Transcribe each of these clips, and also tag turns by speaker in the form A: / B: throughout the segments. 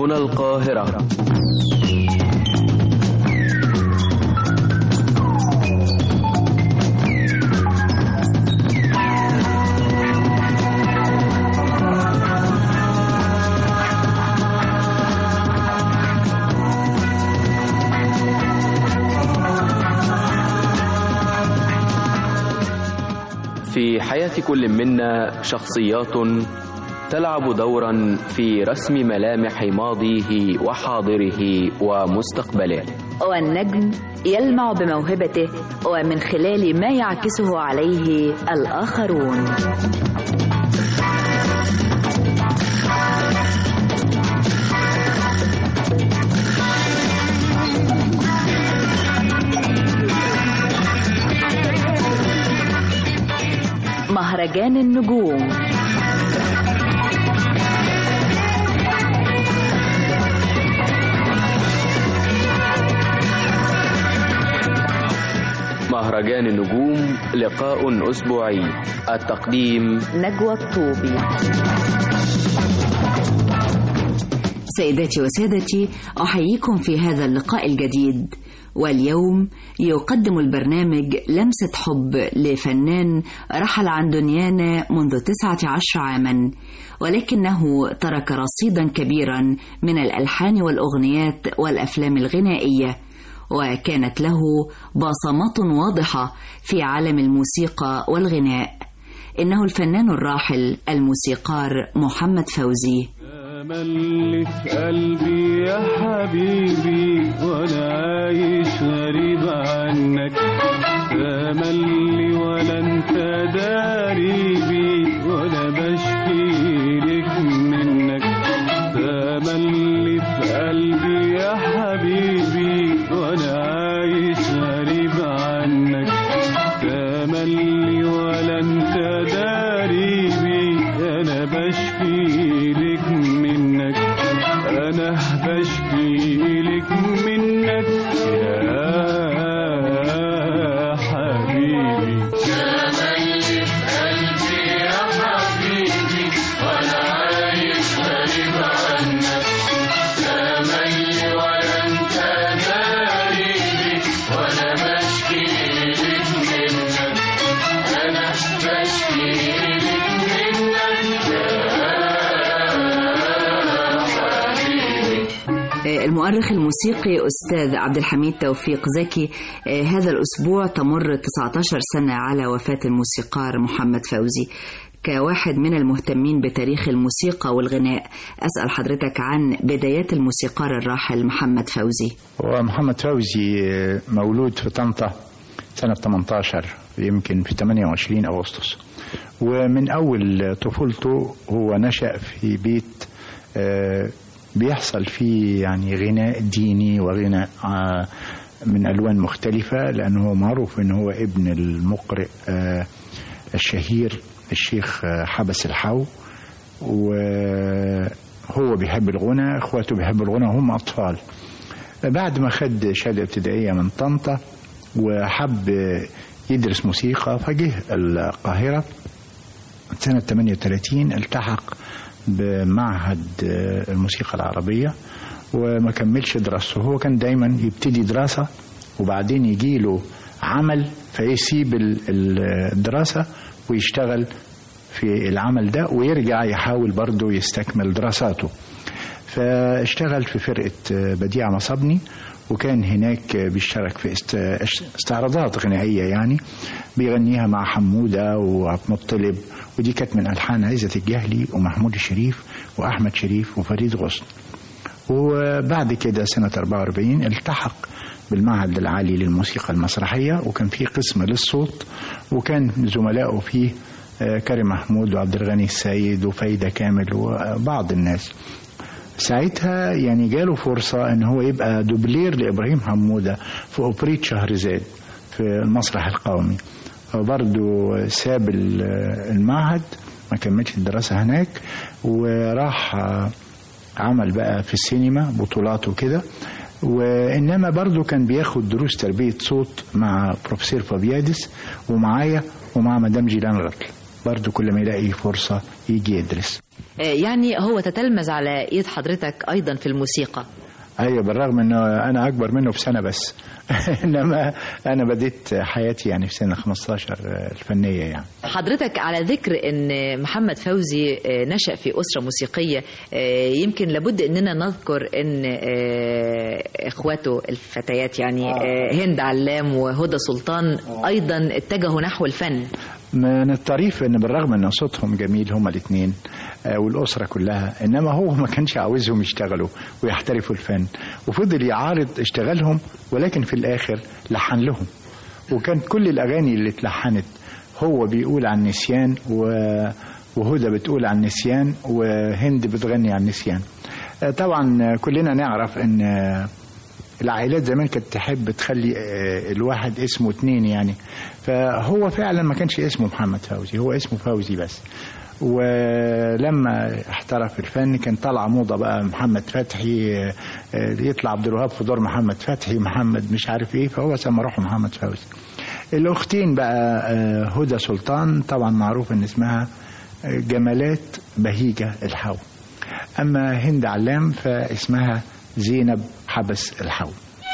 A: هنا القاهرة في حياة كل منا شخصيات تلعب دورا في رسم ملامح ماضيه وحاضره ومستقبله
B: والنجم يلمع بموهبته ومن خلال ما يعكسه عليه الآخرون مهرجان النجوم
A: مهرجان النجوم لقاء أسبوعي التقديم
B: نجوى الطوبي
C: سيداتي وسادتي أحييكم في هذا اللقاء الجديد واليوم يقدم البرنامج لمسة حب لفنان رحل عن دنيانا منذ تسعة عشر عاما ولكنه ترك رصيدا كبيرا من الألحان والأغنيات والأفلام الغنائية وكانت له بصمات واضحة في عالم الموسيقى والغناء إنه الفنان الراحل الموسيقار محمد فوزي
D: أمل في قلبي يا حبيبي وأنا عايش غريب عنك أملي ولا أنت داريبي وأنا بشكي لك منك أملي في قلبي يا حبيبي وأنا عايش غريب عنك أملي ولا أنت داريبي أنا بشكي لك منك أنا بشكي لك منك يا حبيبي
C: المؤرخ الموسيقي أستاذ عبد الحميد توفيق زكي آه، هذا الأسبوع تمر 19 سنة على وفاة الموسيقار محمد فوزي كواحد من المهتمين بتاريخ الموسيقى والغناء أسأل حضرتك عن بدايات الموسيقار الراحل محمد فوزي
E: ومحمد فوزي مولود في طنطا سنة 18 يمكن في 28 أغسطس ومن أول طفولته هو نشأ في بيت آه، بيحصل فيه يعني غناء ديني وغناء آه، من ألوان مختلفة لأنه هو معروف أنه هو ابن المقرئ آه، الشهير الشيخ آه، حبس الحو وهو بيحب الغنى اخواته بيحبوا الغنى وهم أطفال بعد ما خد شهادة ابتدائية من طنطا وحب يدرس موسيقى فجه القاهرة سنة 38 التحق بمعهد الموسيقى العربية وما كملش دراسته هو كان دايما يبتدي دراسة وبعدين يجي له عمل فيسيب ال- ال- الدراسة ويشتغل في العمل ده ويرجع يحاول برضه يستكمل دراساته فاشتغل في فرقة بديع مصبني وكان هناك بيشترك في است- استعراضات غنائية يعني بيغنيها مع حمودة وعبد المطلب ودي كانت من ألحان عزة الجهلي ومحمود الشريف وأحمد شريف وفريد غصن وبعد كده سنة 44 التحق بالمعهد العالي للموسيقى المسرحية وكان فيه قسم للصوت وكان زملائه فيه آه، كريم محمود وعبد الغني السيد وفايدة كامل وبعض الناس ساعتها يعني جاله فرصة ان هو يبقى دوبلير لابراهيم حمودة في اوبريت شهرزاد في المسرح القومي وبرضه ساب ال- المعهد ما كملش الدراسة هناك وراح آه، عمل بقى في السينما بطولات وكده وانما برضه كان بياخد دروس تربيه صوت مع بروفيسور فابيادس ومعايا ومع مدام جيلان رتل برضه كل ما يلاقي فرصة يجي يدرس
B: آه، يعني هو تتلمذ على ايد حضرتك ايضا في الموسيقى
E: ايوه بالرغم انه انا اكبر منه بسنه بس انما انا بديت حياتي يعني في سنه 15 الفنيه يعني
B: حضرتك على ذكر ان محمد فوزي آه، نشأ في أسرة موسيقية آه، يمكن لابد اننا نذكر ان آه، اخواته الفتيات يعني آه، هند علام وهدى سلطان ايضا اتجهوا نحو الفن
E: من الطريف ان بالرغم ان صوتهم جميل هما الاثنين والاسره كلها انما هو ما كانش عاوزهم يشتغلوا ويحترفوا الفن وفضل يعارض اشتغالهم ولكن في الاخر لحن لهم وكانت كل الاغاني اللي اتلحنت هو بيقول عن نسيان و- وهدى بتقول عن نسيان وهند بتغني عن نسيان آه، طبعا كلنا نعرف ان آه، العائلات زمان كانت تحب تخلي آه، الواحد اسمه اتنين يعني فهو فعلا ما كانش اسمه محمد فوزي هو اسمه فوزي بس ولما احترف الفن كان طالعه موضه بقى محمد فتحي آه، آه، يطلع عبد الوهاب في دور محمد فتحي محمد مش عارف ايه فهو سمى روحه محمد فوزي الاختين بقى آه، هدى سلطان طبعا معروف ان اسمها آه، جمالات بهيجه الحو اما هند علام فاسمها زينب حبس الحو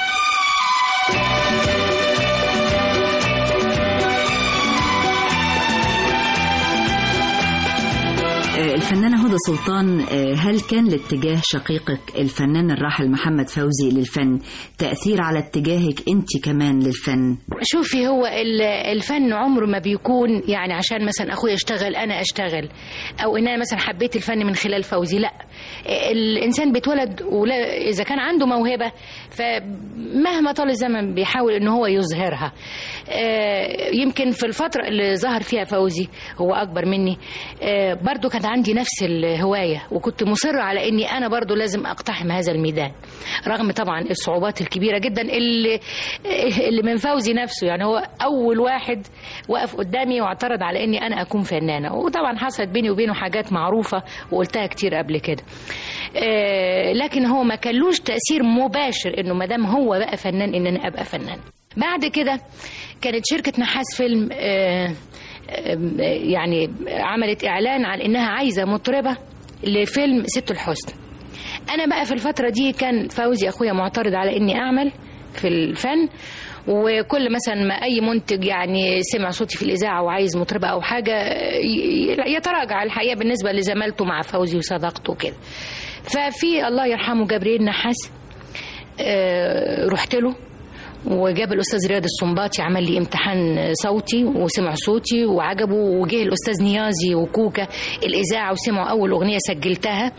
C: آه، الفنانة هدى سلطان آه، هل كان لاتجاه شقيقك الفنان الراحل محمد فوزي للفن تأثير على اتجاهك أنت كمان للفن؟
F: شوفي هو ال- الفن عمره ما بيكون يعني عشان مثلا اخويا اشتغل انا اشتغل او ان انا مثلا حبيت الفن من خلال فوزي لا الانسان بيتولد ولا اذا كان عنده موهبه فمهما طال الزمن بيحاول ان هو يظهرها آه، يمكن في الفتره اللي ظهر فيها فوزي هو اكبر مني آه، برضو كان عندي نفس الهوايه وكنت مصره على اني انا برضو لازم اقتحم هذا الميدان رغم طبعا الصعوبات الكبيره جدا اللي اللي من فوزي نفسه يعني هو اول واحد وقف قدامي واعترض على اني انا اكون فنانه وطبعا حصلت بيني وبينه حاجات معروفه وقلتها كتير قبل كده آه، لكن هو ما كانلوش تاثير مباشر انه ما دام هو بقى فنان ان انا ابقى فنان بعد كده كانت شركه نحاس فيلم آه، آه، يعني عملت اعلان عن انها عايزه مطربه لفيلم ست الحسن انا بقى في الفتره دي كان فوزي اخويا معترض على اني اعمل في الفن وكل مثلا ما اي منتج يعني سمع صوتي في الاذاعه وعايز مطربه او حاجه ي- يتراجع الحقيقه بالنسبه لزمالته مع فوزي وصداقته وكده ففي الله يرحمه جبريل نحاس آه، رحت له وجاب الاستاذ رياض السنباطي عمل لي امتحان صوتي وسمع صوتي وعجبه وجه الاستاذ نيازي وكوكا الاذاعه وسمعوا اول اغنيه سجلتها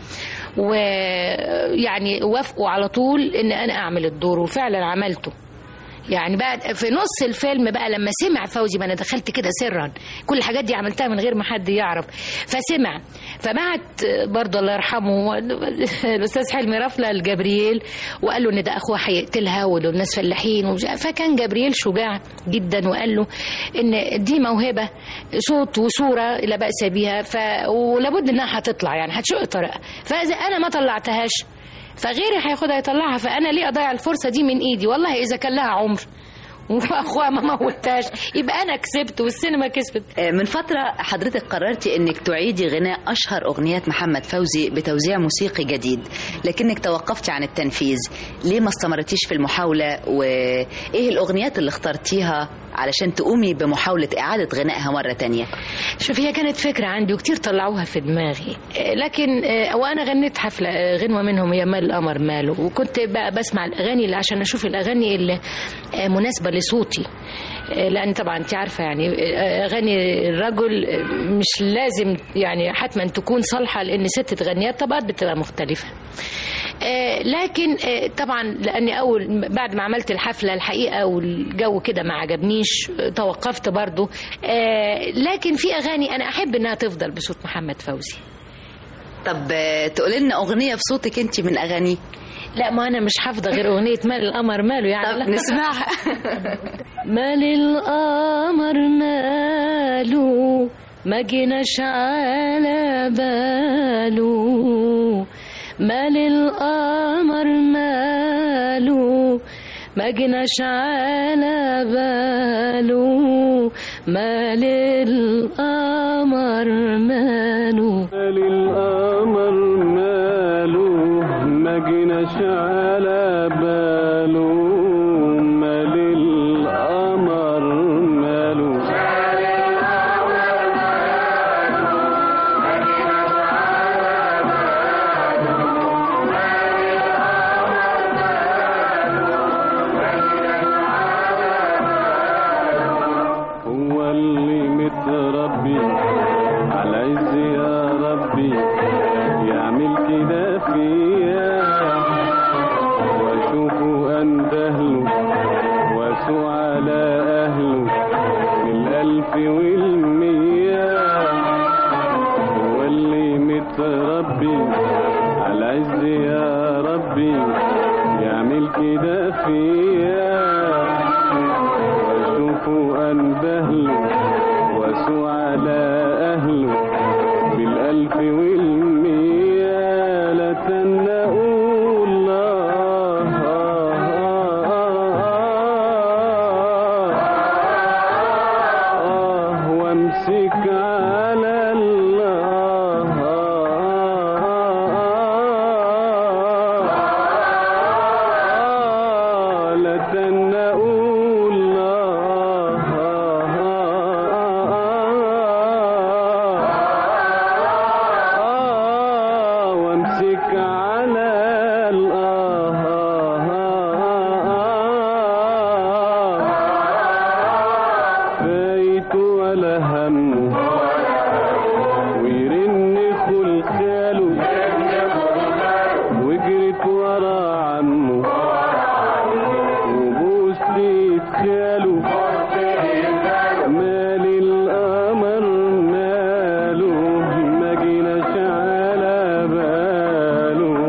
F: ويعني وافقوا على طول ان انا اعمل الدور وفعلا عملته يعني بعد في نص الفيلم بقى لما سمع فوزي ما انا دخلت كده سرا كل الحاجات دي عملتها من غير ما حد يعرف فسمع فبعت برضه الله يرحمه الاستاذ حلمي رفله لجبريل وقال له ان ده اخوه هيقتلها ودول ناس فلاحين ومش عارف. فكان جبريل شجاع جدا وقال له ان دي موهبه صوت وصوره لا باس بيها ف ولابد انها هتطلع يعني هتشق طريقها فاذا انا ما طلعتهاش فغيري هياخدها يطلعها فانا ليه اضيع الفرصه دي من ايدي والله اذا كان لها عمر واخوها ما موتهاش يبقى انا كسبت والسينما كسبت
B: آه، من فترة حضرتك قررتي انك تعيدي غناء اشهر اغنيات محمد فوزي بتوزيع موسيقي جديد لكنك توقفتي عن التنفيذ ليه ما استمرتيش في المحاولة وايه الاغنيات اللي اخترتيها علشان تقومي بمحاولة اعادة غنائها مرة تانية
F: شوف هي كانت فكرة عندي وكتير طلعوها في دماغي آه، لكن آه، وأنا غنيت حفلة آه، غنوة منهم هي مال القمر ماله وكنت بقى بسمع الأغاني اللي عشان أشوف الأغاني اللي آه، مناسبة لصوتي آه، لأن طبعا أنت عارفة يعني آه، أغاني الرجل آه، مش لازم يعني حتما تكون صالحة لأن ست تغنيها الطبقات بتبقى مختلفة آه، لكن آه، طبعا لاني اول بعد ما عملت الحفله الحقيقه والجو كده ما عجبنيش آه، توقفت برضو آه، لكن في اغاني انا احب انها تفضل بصوت محمد فوزي
B: طب آه، تقولي لنا اغنية بصوتك انت من اغانيه
F: لا ما انا مش حافظه غير اغنيه مال القمر ماله يعني
B: طب
F: لا.
B: نسمعها
F: مال القمر ماله ما جيناش على باله مال القمر ماله ما جيناش على باله
G: مال القمر ماله
D: مال القمر ماله ما جيناش على باله مال القمر ماله هو اللي متربي على عز يا ربي يعمل كده فيا واشوفه اندهله واسوء على اهله بالالف والمية هو اللي متربي على عز يا ربي يعمل كده فيا واشوفه انبهله واسوء على اهله بالالف والمية لا تنقوا الله آه وامسك على الله آه لا تنقوا الله آه وامسك على الله فايت ولا همه ويرن خلقاله وجرت ورا عمه وبوست خاله مال القمر ماله ما جيناش على باله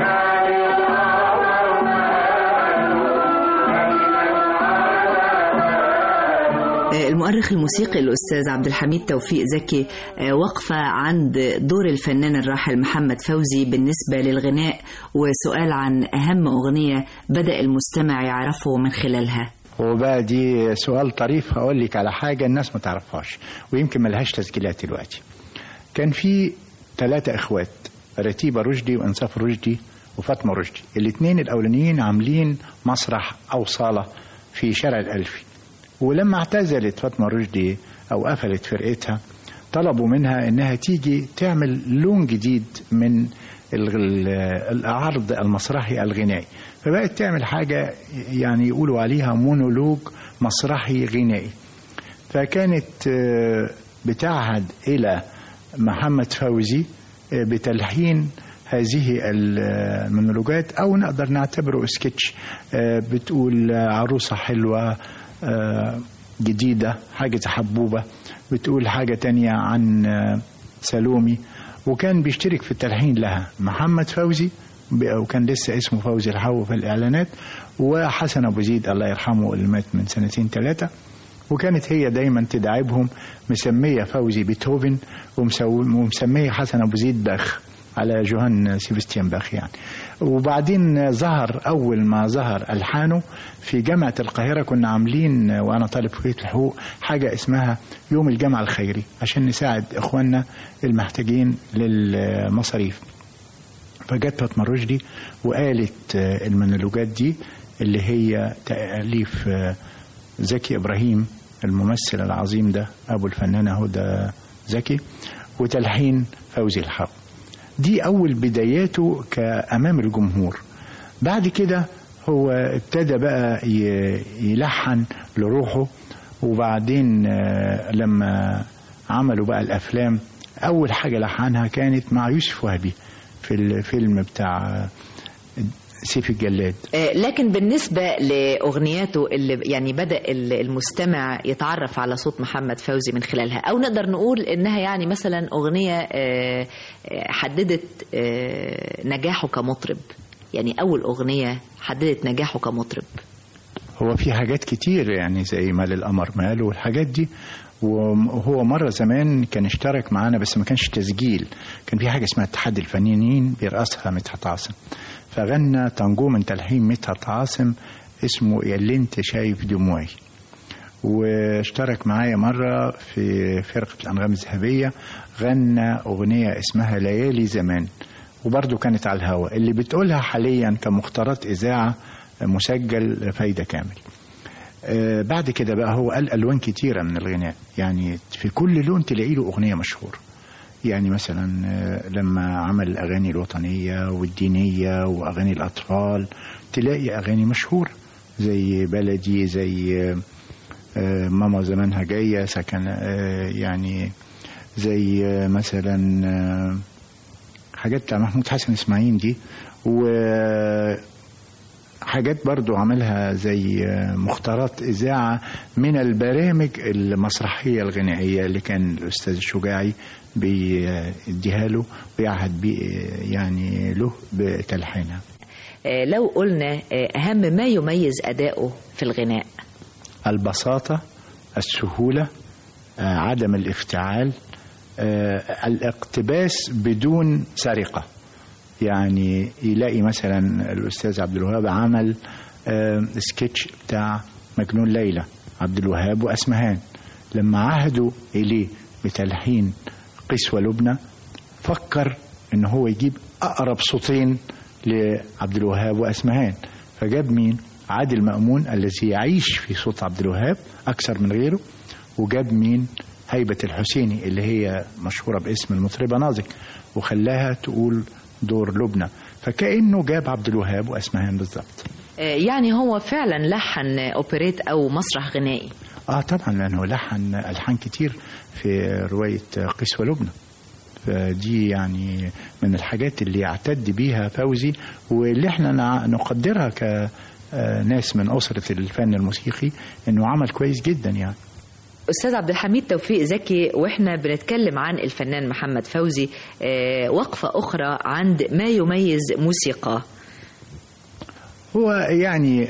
C: المؤرخ الموسيقي الأستاذ عبد الحميد توفيق زكي آه، وقفة عند دور الفنان الراحل محمد فوزي بالنسبة للغناء وسؤال عن أهم أغنية بدأ المستمع يعرفه من خلالها
E: وبقى دي سؤال طريف هقول لك على حاجة الناس ما تعرفهاش ويمكن ملهاش تسجيلات دلوقتي كان في ثلاثة إخوات رتيبة رشدي وإنصاف رشدي وفاطمة رشدي الاثنين الأولانيين عاملين مسرح أو صالة في شارع الألفي ولما اعتزلت فاطمة رشدي أو قفلت فرقتها طلبوا منها إنها تيجي تعمل لون جديد من ال- ال- العرض المسرحي الغنائي فبقت تعمل حاجة يعني يقولوا عليها مونولوج مسرحي غنائي فكانت آه، بتعهد إلى محمد فوزي آه، بتلحين هذه المونولوجات أو نقدر نعتبره سكتش آه، بتقول آه، عروسة حلوة آه، جديدة حاجة حبوبة بتقول حاجة تانية عن آه، سلومي وكان بيشترك في التلحين لها محمد فوزي ب- وكان لسه اسمه فوزي الحو في الإعلانات وحسن أبو زيد الله يرحمه اللي مات من سنتين ثلاثة وكانت هي دايما تدعبهم مسمية فوزي بيتهوفن ومسو- ومسمية حسن أبو زيد باخ على جوهان سيبستيان باخ يعني وبعدين ظهر أول ما ظهر ألحانه في جامعة القاهرة كنا عاملين وأنا طالب في كلية الحقوق حاجة اسمها يوم الجامعة الخيري عشان نساعد إخواننا المحتاجين للمصاريف فجت فاطمة رشدي وقالت آه، المونولوجات دي اللي هي تأليف آه، زكي إبراهيم الممثل العظيم ده أبو الفنانة هدى زكي وتلحين فوزي الحق دي أول بداياته كأمام الجمهور بعد كده هو ابتدى بقى ي- يلحن لروحه وبعدين آه، لما عملوا بقى الأفلام أول حاجة لحنها كانت مع يوسف وهبي في الفيلم بتاع سيف الجلاد
B: آه، لكن بالنسبة لأغنياته اللي يعني بدأ ال- المستمع يتعرف على صوت محمد فوزي من خلالها أو نقدر نقول إنها يعني مثلا أغنية آه، آه، حددت آه، نجاحه كمطرب يعني أول أغنية حددت نجاحه كمطرب
E: هو في حاجات كتير يعني زي مال القمر مال والحاجات دي وهو مرة زمان كان اشترك معانا بس ما كانش تسجيل كان في حاجة اسمها اتحاد الفنانين بيرأسها مدحت عاصم فغنى تانجو من تلحين مدحت عاصم اسمه يا اللي انت شايف دموعي واشترك معايا مرة في فرقة الأنغام الذهبية غنى أغنية اسمها ليالي زمان وبرضه كانت على الهواء اللي بتقولها حاليا كمختارات إذاعة مسجل فايدة كامل آه، بعد كده بقى هو قال ألوان كتيرة من الغناء يعني في كل لون تلاقي له أغنية مشهورة يعني مثلا آه، لما عمل الأغاني الوطنية والدينية وأغاني الأطفال تلاقي أغاني مشهورة زي بلدي زي آه، آه، ماما زمانها جاية سكن آه، يعني زي آه، مثلا آه، حاجات بتاع محمود حسن اسماعيل دي وحاجات برضو عملها زي آه، مختارات إذاعة من البرامج المسرحية الغنائية اللي كان الأستاذ الشجاعي بيديها له ويعهد بيه آه، يعني له بتلحينها
B: آه، لو قلنا آه، أهم ما يميز أدائه في الغناء
E: البساطة السهولة آه، عدم الافتعال آه، الاقتباس بدون سرقة يعني يلاقي مثلا الأستاذ عبد الوهاب عمل آه، سكتش بتاع مجنون ليلى عبد الوهاب وأسمهان لما عهدوا إليه بتلحين قسوة لبنى فكر ان هو يجيب اقرب صوتين لعبد الوهاب واسمهان فجاب مين عادل مأمون الذي يعيش في صوت عبد الوهاب اكثر من غيره وجاب مين هيبة الحسيني اللي هي مشهورة باسم المطربة نازك وخلاها تقول دور لبنى فكأنه جاب عبد الوهاب واسمهان بالظبط
B: آه، يعني هو فعلا لحن أوبريت أو مسرح غنائي
E: اه طبعا لانه لحن الحان كتير في روايه قسوه لبنى فدي يعني من الحاجات اللي يعتد بيها فوزي واللي احنا نع- نقدرها كناس من اسره الفن الموسيقي انه عمل كويس جدا يعني
B: أستاذ عبد الحميد توفيق زكي وإحنا بنتكلم عن الفنان محمد فوزي آه، وقفة أخرى عند ما يميز موسيقاه
E: هو يعني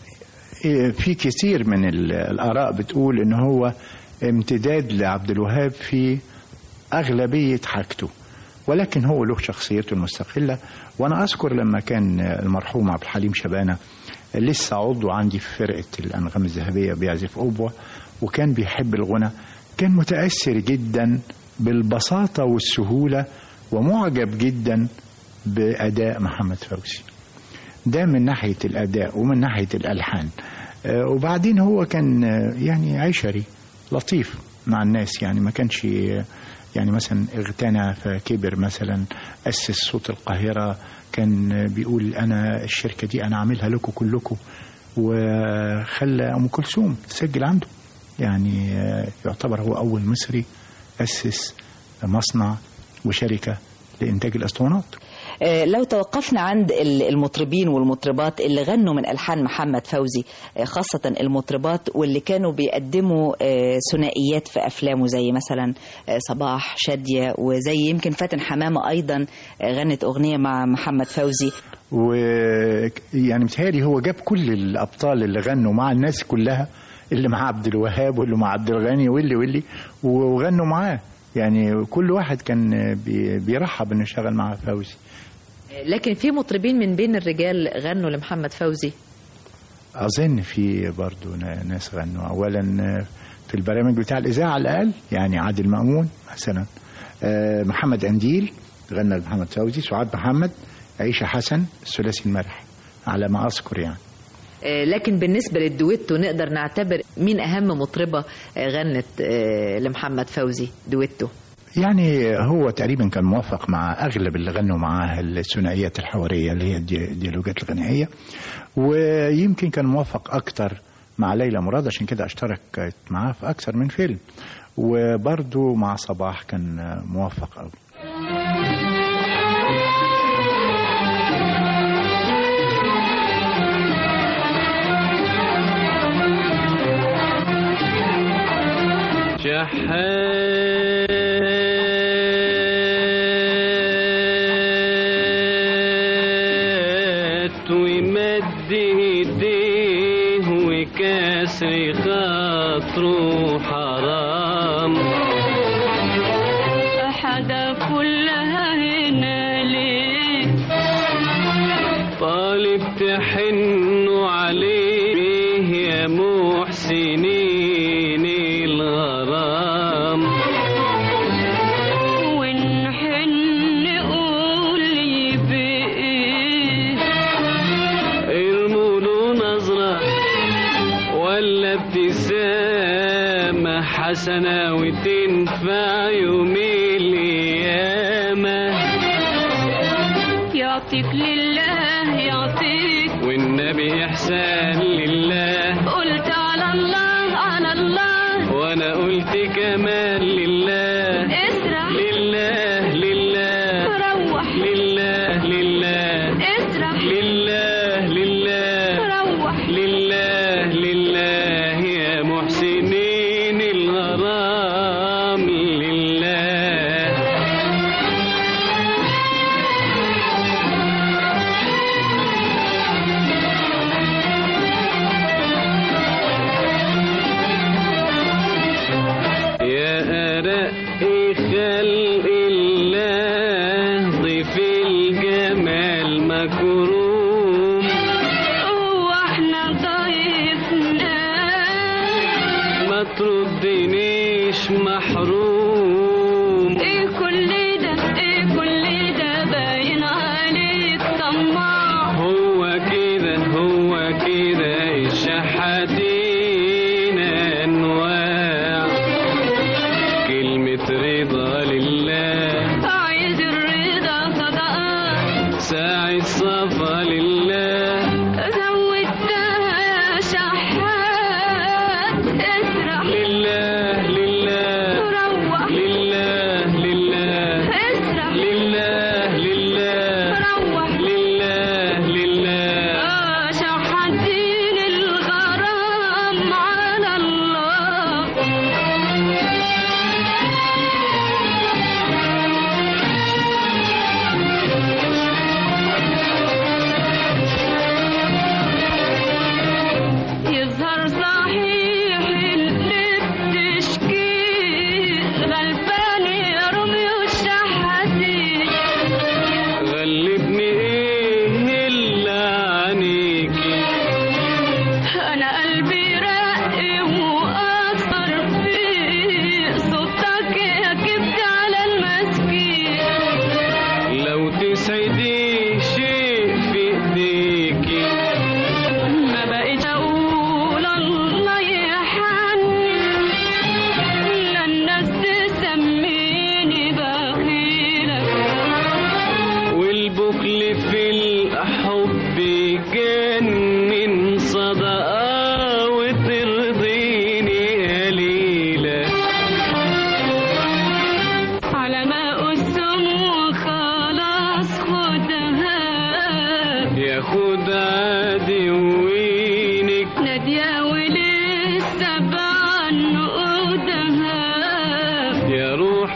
E: في كثير من ال- الآراء بتقول إن هو امتداد لعبد الوهاب في أغلبية حاجته ولكن هو له شخصيته المستقلة وأنا أذكر لما كان المرحوم عبد الحليم شبانة لسه عضو عندي في فرقة الأنغام الذهبية بيعزف أوبوة وكان بيحب الغنى كان متأثر جدا بالبساطة والسهولة ومعجب جدا بأداء محمد فوزي ده من ناحية الأداء ومن ناحية الألحان آه، وبعدين هو كان آه، يعني عشري لطيف مع الناس يعني ما كانش آه، يعني مثلا اغتنى فكبر مثلا أسس صوت القاهرة كان آه، بيقول أنا الشركة دي أنا عاملها لكم كلكم وخلى أم كلثوم تسجل عنده يعني آه، يعتبر هو أول مصري أسس مصنع وشركة لإنتاج الأسطوانات
B: آه، لو توقفنا عند ال- المطربين والمطربات اللي غنوا من ألحان محمد فوزي آه، خاصة المطربات واللي كانوا بيقدموا آه، ثنائيات في أفلامه زي مثلا آه، صباح شادية وزي يمكن فاتن حمامة أيضا آه، غنت أغنية مع محمد فوزي
E: ويعني متهيألي هو جاب كل الابطال اللي غنوا مع الناس كلها اللي مع عبد الوهاب واللي مع عبد الغني واللي واللي وغنوا معاه يعني كل واحد كان بي- بيرحب انه يشتغل مع فوزي
B: آه، لكن في مطربين من بين الرجال غنوا لمحمد فوزي
E: اظن في برضو نا- ناس غنوا اولا في البرامج بتاع الاذاعه على الاقل يعني عادل مامون مثلا آه، محمد انديل غنى لمحمد فوزي سعاد محمد عيشه حسن الثلاثي المرح على ما اذكر يعني
B: آه، لكن بالنسبة للدويتو نقدر نعتبر مين أهم مطربة آه، غنت آه، لمحمد فوزي دويتو
E: يعني هو تقريبا كان موافق مع اغلب اللي غنوا معاه الثنائيات الحواريه اللي هي الدي- الديالوجات الغنائيه ويمكن كان موافق اكتر مع ليلى مراد عشان كده اشتركت معاه في اكثر من فيلم وبرضه مع صباح كان موافق قوي
D: شحات ويمد ايديه وكسر خاطره حرام
G: حدا كلها هنا ليه
D: طالب تحنوا عليه يا محسنين حسنة وتنفع يوم القيامة
G: يعطيك لله يعطيك
D: والنبي إحسان لله
G: قلت على الله على الله
D: وأنا قلت كمان لله
G: اسرح
D: لله لله
G: روح
D: لله لله
G: اسرح
D: لله لله
G: روح
D: لله لله يا محسنين الغرام لله يا أرق خلق الله ضيف الجمال مكروم
G: واحنا ضيفنا
D: ما تردنيش محروم
G: ايه كل ده ايه كل ده باين عليك طماع
D: هو كده هو كده الشحاتين انواع كلمة رضا لله
G: عايز الرضا صدقات
D: ساعة الصفا لله
G: زودتها يا شحات اسرح
D: لله لله
G: روح
D: لله لله
G: اسرح
D: لله لله
G: روح
D: لله لله
G: آه شحاتين الغرام على الله يظهر صحيح اللي بتشكيه غلبان يا روميو الشحاتين
D: غلبني ايه الا عنيكي
G: انا قلبي راقي واثر فيه صوتك يا كبت على المسكين
D: لو تسعدي شيء في ايديكي
G: ما بقيت اقول الله يرحمني لا الناس تسميني بخيلة
D: والبخل في الحب يجنن صدقة وترضيني قليلة
G: على ما السم وخلاص خدها
D: ياخد عادي وينك
G: نادية ولسه بعنقودها
D: يا روح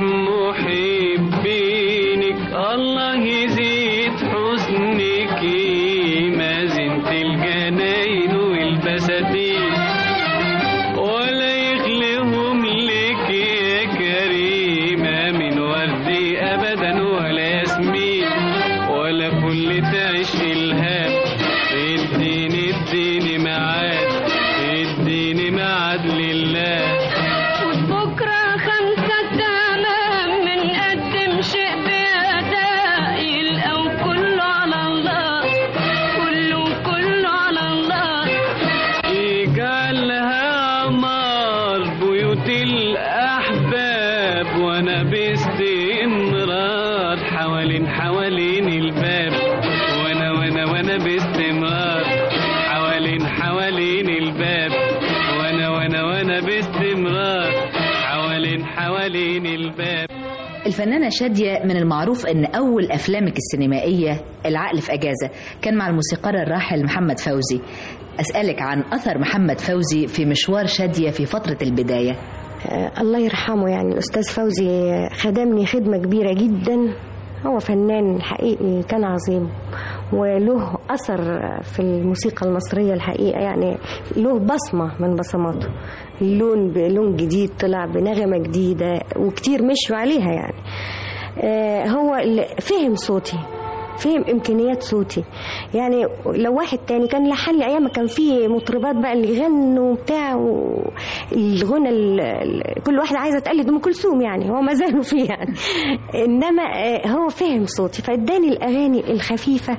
D: محبينك الله يزيد حسنك ما زنت الجناين والبساتين ولا يخلهم لك يا كريمة من وردي أبدا ولا ياسمين ولا كل تعيش الهام اديني اديني ميعاد اديني ميعاد لله
G: بكرة خمسة تمام من قدم شيء بأداء يلقوا كله على الله كله كله على الله
D: يجعلها عمار بيوت الأحباب وأنا باستمرار حوالين حوالين الباب وأنا وأنا وأنا باستمرار حوالين حوالين الباب وأنا وأنا وأنا باستمرار حوالين حوالين الباب
B: الفنانة شادية من المعروف أن أول أفلامك السينمائية العقل في أجازة كان مع الموسيقار الراحل محمد فوزي أسألك عن أثر محمد فوزي في مشوار شادية في فترة البداية
H: آه، الله يرحمه يعني الأستاذ فوزي خدمني خدمة كبيرة جدا هو فنان حقيقي كان عظيم وله أثر في الموسيقى المصرية الحقيقة يعني له بصمة من بصماته لون بلون جديد طلع بنغمة جديدة وكتير مشوا عليها يعني آه، هو اللي فهم صوتي فهم امكانيات صوتي يعني لو واحد تاني كان لحن لي ايام ما كان في مطربات بقى اللي يغنوا بتاع و- الغنى ال- ال- كل واحده عايزه تقلد ام كلثوم يعني هو ما زالوا فيه يعني انما آه، هو فهم صوتي فاداني الاغاني الخفيفه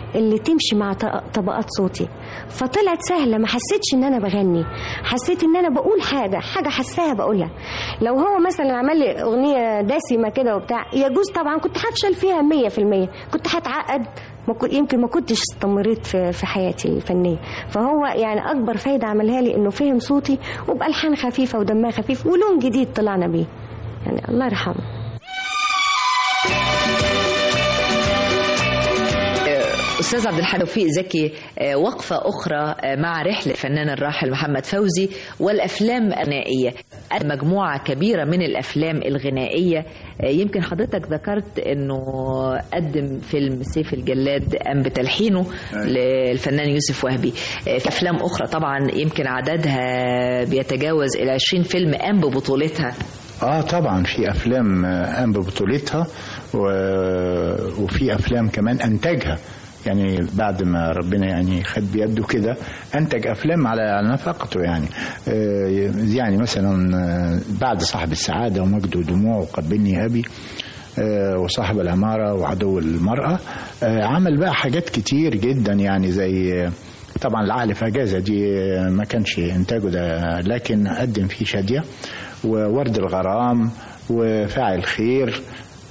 H: اللي تمشي مع ط- طبقات صوتي فطلعت سهله ما حسيتش ان انا بغني حسيت ان انا بقول حاجه حاجه حساها بقولها لو هو مثلا عمل لي اغنيه دسمه كده وبتاع يجوز طبعا كنت هفشل فيها 100% كنت هتعقد ما كنت- يمكن ما كنتش استمريت في في حياتي الفنيه فهو يعني اكبر فايده عملها لي انه فهم صوتي وبالحان خفيفه ودمها خفيف ولون جديد طلعنا بيه يعني الله يرحمه
B: استاذ عبد الحليم توفيق زكي آه، وقفه اخرى آه، مع رحله الفنان الراحل محمد فوزي والافلام الغنائيه مجموعه كبيره من الافلام الغنائيه آه، يمكن حضرتك ذكرت انه قدم فيلم سيف الجلاد قام بتلحينه للفنان يوسف وهبي آه، في افلام اخرى طبعا يمكن عددها بيتجاوز ال 20 فيلم قام ببطولتها
E: اه طبعا في افلام آه، قام ببطولتها و... وفي افلام كمان انتجها يعني بعد ما ربنا يعني خد بيده كده انتج افلام على على نفقته يعني آه، يعني مثلا آه، بعد صاحب السعاده ومجد ودموع وقبلني ابي آه، وصاحب العماره وعدو المراه آه، عمل بقى حاجات كتير جدا يعني زي آه، طبعا العقل في اجازه دي آه، ما كانش انتاجه ده لكن قدم فيه شاديه وورد الغرام وفاعل خير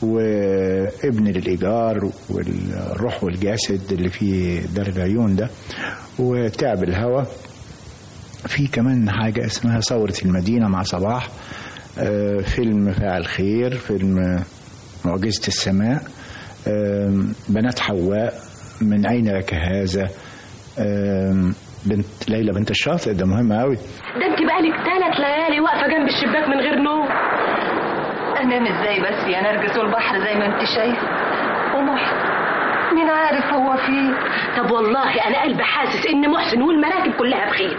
E: وابن للإيجار والروح والجسد اللي في دار العيون ده وتعب الهوى في كمان حاجة اسمها ثورة المدينة مع صباح آه، فيلم فاعل خير فيلم معجزة السماء آم، بنات حواء من أين لك هذا آم، بنت ليلى بنت الشاطئ ده مهم قوي
I: ده انت بقالك ثلاث ليالي واقفه جنب الشباك من غير نوم
J: انام ازاي بس يا نرجس والبحر زي ما انت شايف ومحسن مين عارف هو فين
I: طب والله انا قلبي حاسس ان محسن والمراكب كلها بخير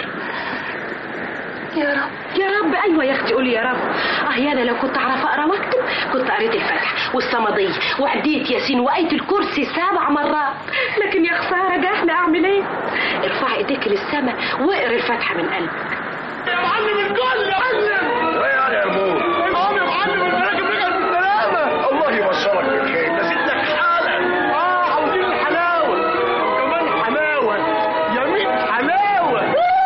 J: يا رب
I: يا رب ايوه يا اختي قولي يا رب اه يا انا لو كنت اعرف اقرا واكتب كنت قريت الفتح والصمديه وعديت ياسين وايه الكرسي سبع مرات لكن يا خساره جهل اعمل ايه ارفعي ايديك للسما واقري الفاتحه من قلبك
K: يا معلم الكل يا معلم ايه يعني يا ابوه المهم يا معلم المراكب رجعت بالسلامه الله يبشرك بالخير ده سيدك حالا اه عاوزين الحلاوه كمان حلاوه يا ميت حلاوه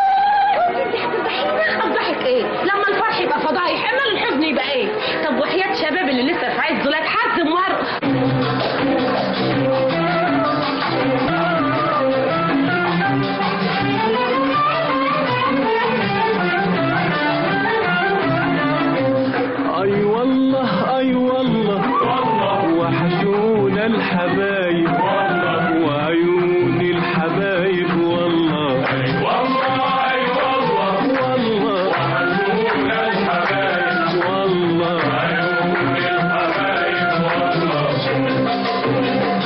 I: الضحك ايه لما الفرح يبقى فضايح امال الحزن يبقى ايه طب وحياه شباب اللي لسه في عزه لا تحزم ورق
D: اي والله اي والله وحشونا الحبايب وعيون الحبايب والله اي والله اي والله والله وحشونا الحبايب والله عيون الحبايب والله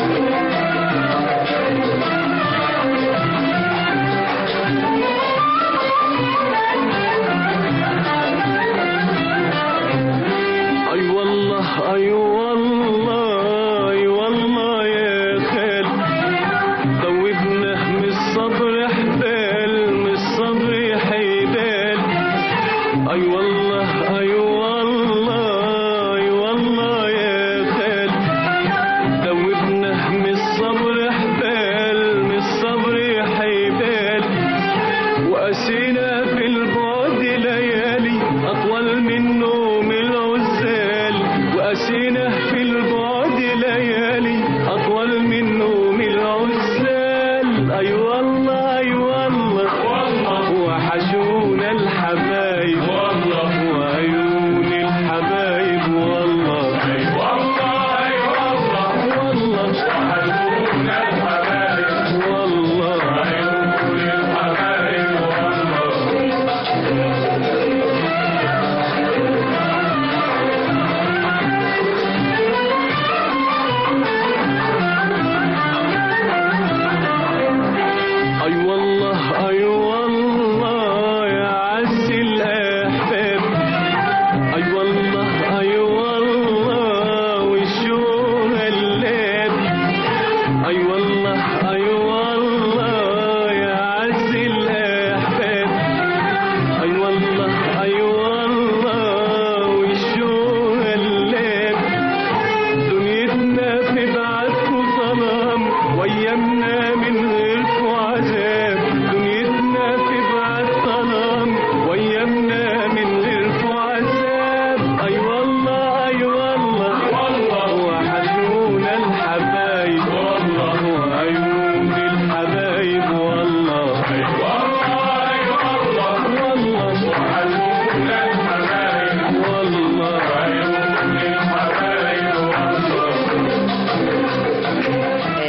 D: اي والله اي والله اي والله يا خال ذوبنا من الصبر حبال من الصبر حبال اي والله اي والله اي والله يا خال ذوبنا من الصبر حبال من الصبر حبال وقسينا في البعد ليالي أطول من نوم العزال وقسينا في البعد ليالي أطول من نوم العزال أي والله أي والله وحشونا الحبايب والله وعيون الحبايب والله أي والله أي والله والله وحشونا الحبايب والله عيون الحبايب والله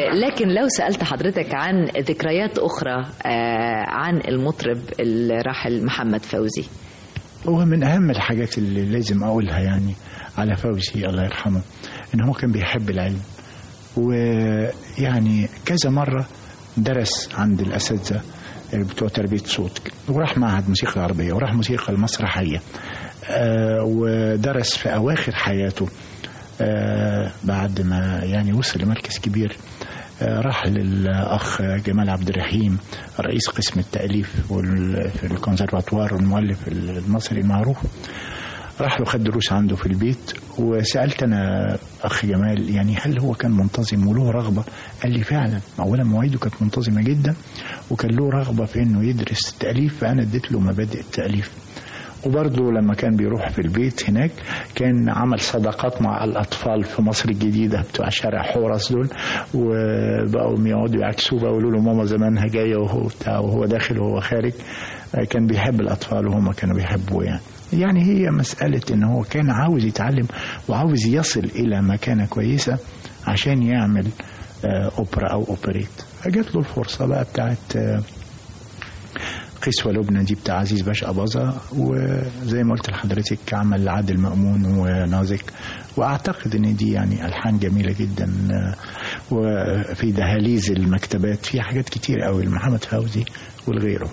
B: لكن لو سألت حضرتك عن ذكريات أخرى آه، عن المطرب الراحل محمد فوزي
E: هو من أهم الحاجات اللي لازم أقولها يعني على فوزي الله يرحمه إن هو كان بيحب العلم ويعني كذا مرة درس عند الأساتذة بتوع تربية صوت وراح معهد موسيقى العربية وراح موسيقى المسرحية آه، ودرس في أواخر حياته آه، بعد ما يعني وصل لمركز كبير آه، راح للأخ جمال عبد الرحيم رئيس قسم التأليف وال- في الكونسرفاتوار والمؤلف المصري المعروف راح له خد دروس عنده في البيت وسألت أنا أخ جمال يعني هل هو كان منتظم وله رغبة قال لي فعلا أولا مواعيده كانت منتظمة جدا وكان له رغبة في أنه يدرس التأليف فأنا اديت له مبادئ التأليف وبرضه لما كان بيروح في البيت هناك كان عمل صداقات مع الأطفال في مصر الجديدة بتوع شارع حورس دول وبقوا يقعدوا يعكسوه بقى يقولوا له ماما زمانها جاية وهو بتاع وهو داخل وهو خارج آه، كان بيحب الأطفال وهم كانوا بيحبوه يعني يعني هي مسألة إن هو كان عاوز يتعلم وعاوز يصل إلى مكانة كويسة عشان يعمل آه، أوبرا أو أوبريت فجات له الفرصة بقى بتاعت آه، قسوة لبنى دي بتاع عزيز باشا أباظة وزي ما قلت لحضرتك عمل عادل مأمون ونازك وأعتقد إن دي يعني ألحان جميلة جدا آه، وفي دهاليز المكتبات في حاجات كتير قوي لمحمد فوزي ولغيره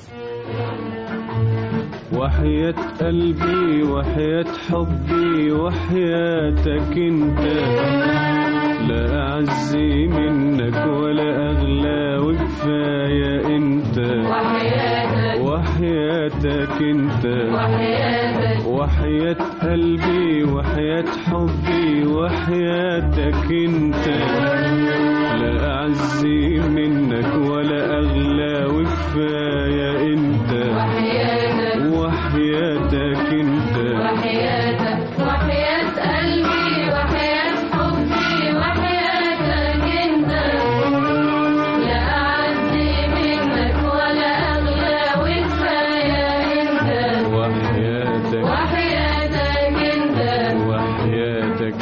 D: وحياة قلبي وحياة حبي وحياتك انت لا أعز منك ولا أغلى وكفاية انت
G: وحياتك
D: وحياتك انت
G: وحياتك
D: وحياة قلبي وحياة حبي وحياتك انت لا أعز منك ولا أغلى وكفاية انت
G: وحياتك
D: وحياتك انت
G: وحياتك وحياة قلبي وحياة حبي وحياتك انت لا أعز منك ولا أغلى وكفاية انت
D: وحياتك
G: وحياتك انت
D: وحياتك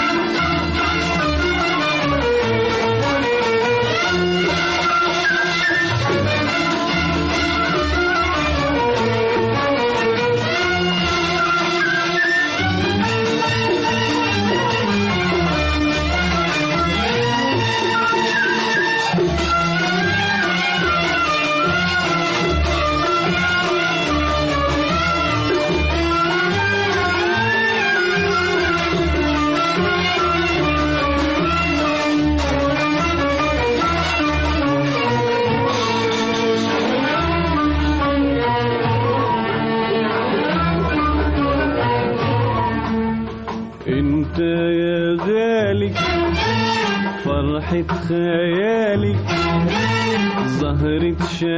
D: انت يا غالي فرحة خيالي زهرة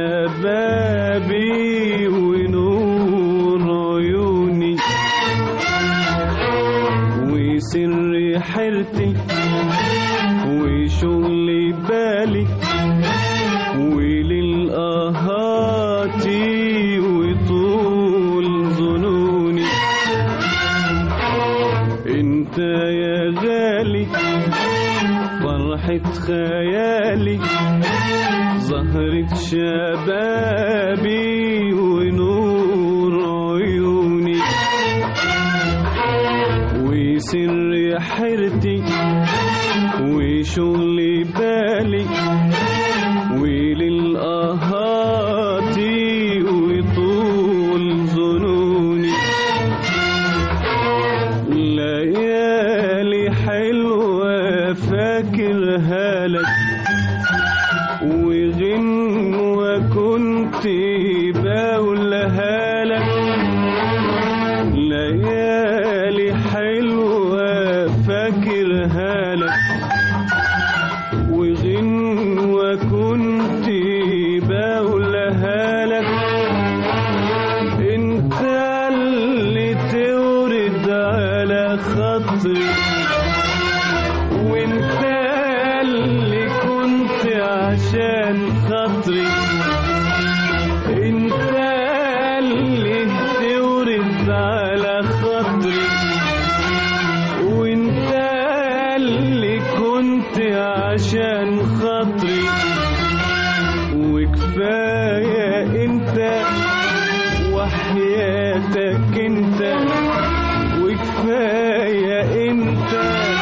D: شبابي ونور عيوني وسر حيرتي وشغل بالي وللآهات وطول ظنوني انت يا غالي فرحة خيالي زهرة شبابي ونور عيوني وسر حيرتي وشغل بالي وللآهات وطول ظنوني ليالي حلوة فاكرها لك وغنوة كنت بقولها لك ليالي حلوة فاكرها لك وغنوة كنت بقولها لك انت اللي تورد على خاطري وانت اللي كنت عشان خاطري انت اللي تورد على خاطري وانت اللي كنت عشان خاطري خاطري وكفاية انت وحياتك انت وكفاية انت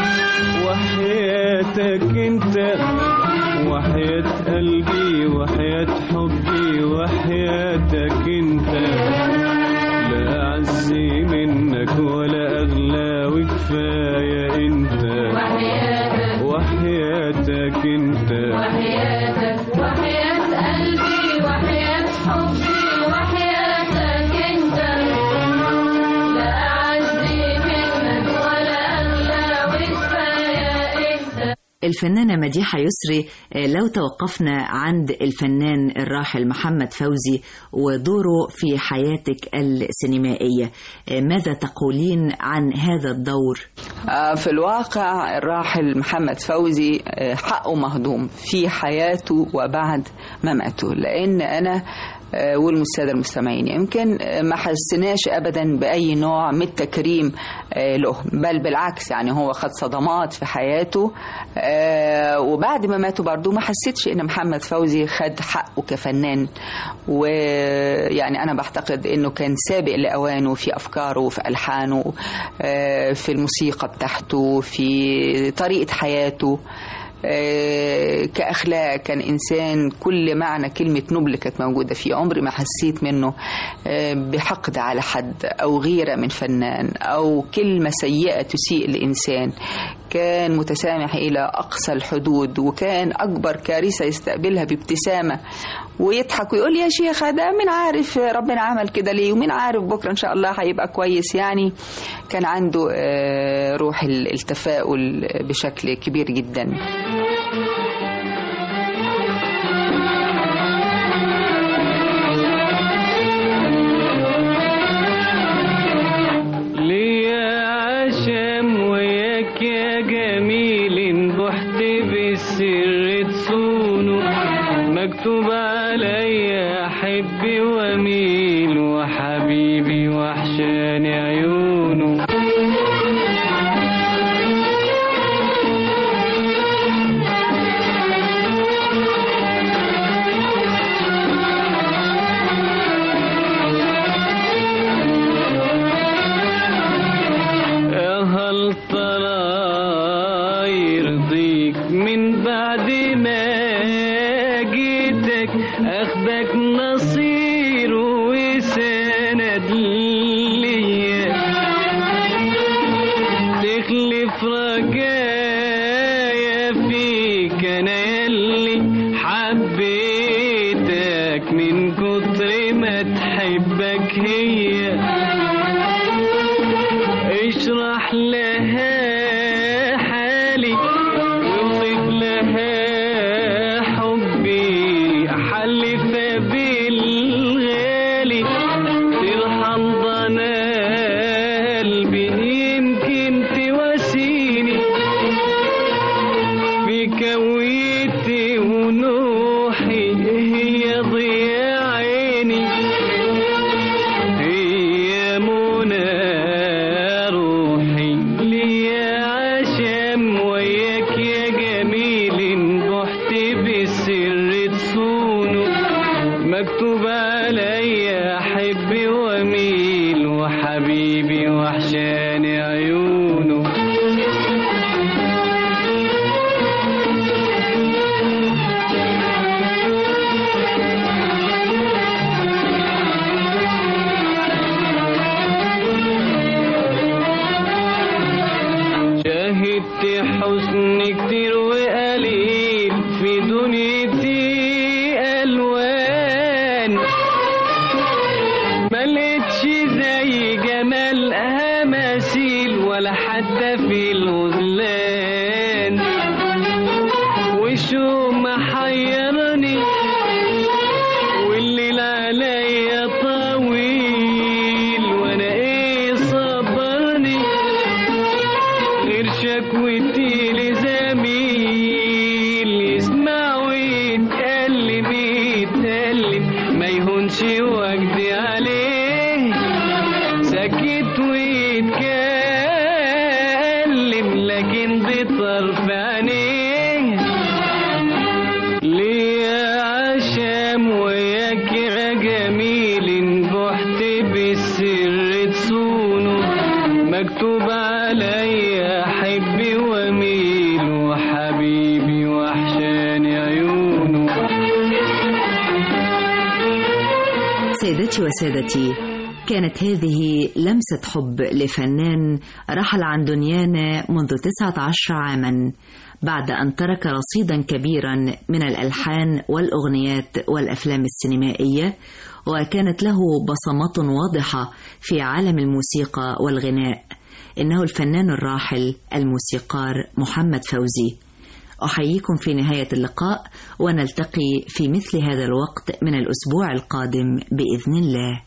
D: وحياتك انت وحياة قلبي وحياة حبي وحياتك انت لا أعز منك ولا أغلى وكفاية انت
G: وحياتك
D: وحياتك انت
G: وحياتك وحياة قلبي وحياة حبي وحياتك انت لا أعز منك ولا أغلى وكفاية انت
C: الفنانة مديحة يسري آه، لو توقفنا عند الفنان الراحل محمد فوزي ودوره في حياتك السينمائية آه، ماذا تقولين عن هذا الدور؟
L: آه، في الواقع الراحل محمد فوزي آه، حقه مهضوم في حياته وبعد مماته لأن أنا آه، والمستاذ المستمعين يمكن آه، ما حسناش ابدا باي نوع من التكريم آه، له بل بالعكس يعني هو خد صدمات في حياته آه، وبعد ما ماتوا برضو ما حسيتش ان محمد فوزي خد حقه كفنان ويعني انا بعتقد انه كان سابق لاوانه في افكاره في الحانه آه، في الموسيقى بتاعته في طريقه حياته آه، كأخلاق كان إنسان كل معنى كلمة نبل كانت موجودة فيه عمري ما حسيت منه آه، بحقد على حد أو غيرة من فنان أو كلمة سيئة تسيء لإنسان كان متسامح إلى أقصى الحدود وكان أكبر كارثة يستقبلها بابتسامة ويضحك ويقول يا شيخ ده مين عارف ربنا عمل كده ليه ومين عارف بكرة إن شاء الله هيبقى كويس يعني كان عنده آه، روح التفاؤل بشكل كبير جدا
D: ليا عشم وياك يا جميل بحت بالسر تصونه مكتوب عليا احبي واميل وحبيبي وحشاني عيونه يا هل ترى يرضيك من بعد ما جيتك اخدك نصير وسند ليا تخلف رجايا فيك انا يلي حبيتك من كتر ما تحبك هي اشرح لها حالي وصف لها حبي حلف بالغالي ترحم ضنا قلبي يمكن تواسيني في كويتي ونوحي هي ضياء عيني هي منى روحي ليا عشم وياك يا جميل بحت بالسر تصونه مكتوب عليا احب واميل وحبيبي وحشاني عيونه شاهدت حسن كتير وقليل في دنيتي الوان ملقتش زي جمالها مثيل ولا حتى في الغزلان وشو محيرني والليل عليا طويل وانا ايه صبرني غير شكوتي لزميل يسمع ويتكلم يتكلم ما يهونش وجدي عليه سكت ويتكلم لكن بطرف عينيه حبيبي وحشاني عيونه
C: سيدتي وسادتي كانت هذه لمسة حب لفنان رحل عن دنيانا منذ 19 عاما بعد أن ترك رصيدا كبيرا من الألحان والأغنيات والأفلام السينمائية وكانت له بصمات واضحة في عالم الموسيقى والغناء إنه الفنان الراحل الموسيقار محمد فوزي أحييكم في نهاية اللقاء ونلتقي في مثل هذا الوقت من الأسبوع القادم بإذن الله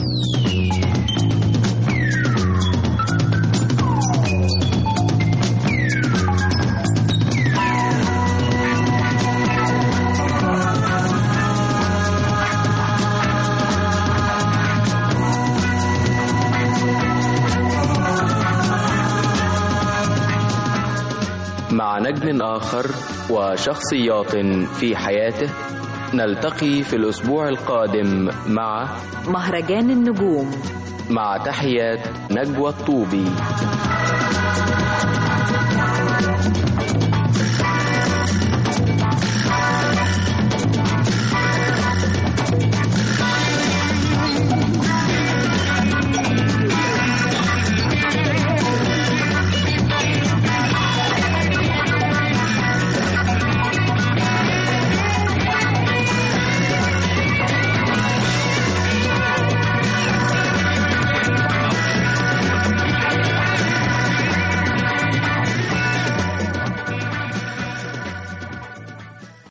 A: مع نجم آخر وشخصيات في حياته نلتقي في الأسبوع القادم مع
C: مهرجان النجوم
A: مع تحيات نجوى الطوبي